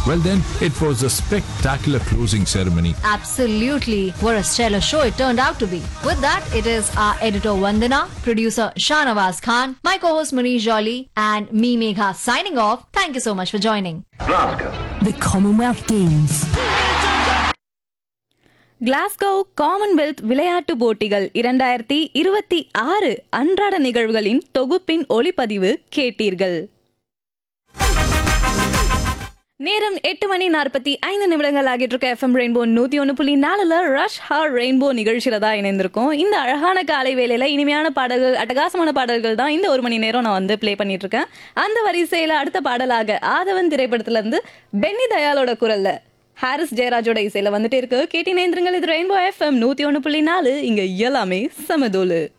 Well, then, it was a spectacular closing ceremony. Absolutely. What a stellar show it turned out to be. With that, it is our editor Vandana, producer Shanawaz Khan, my co-host Manish Jolly, and me Megha signing off. Thank you so much for joining. Glasgow. The Commonwealth Games. Glasgow Commonwealth விளையாட்டு போட்டிகள் இரண்டாயிரத்தி இருபத்தி ஆறு அன்றாட நிகழ்வுகளின் தொகுப்பின் ஒளிப்பதிவு கேட்டீர்கள் நேரம் எட்டு மணி நாற்பத்தி ஐந்து நிமிடங்கள் ஆகிட்டு இருக்க எஃப்எம் ரெயின்போ நூத்தி ஒன்று புள்ளி நாலுல ரஷ் ஹார் ரெயின்போ நிகழ்ச்சியில தான் இணைந்திருக்கோம் இந்த அழகான காலை வேளையில இனிமையான பாடல்கள் அட்டகாசமான பாடல்கள் தான் இந்த ஒரு மணி நேரம் நான் வந்து ப்ளே பண்ணிட்டு இருக்கேன் அந்த வரிசையில அடுத்த பாடலாக ஆதவன் திரைப்படத்துல இருந்து பென்னி தயாளோட குரல்ல ஹாரிஸ் ஜெயராஜோட இசையில வந்துட்டே இருக்கு கேட்டி நேந்திரங்கள் இது ரெயின்போ எஃப்எம் நூத்தி ஒன்று புள்ளி நாலு இங்க எல்லாமே சமதோலு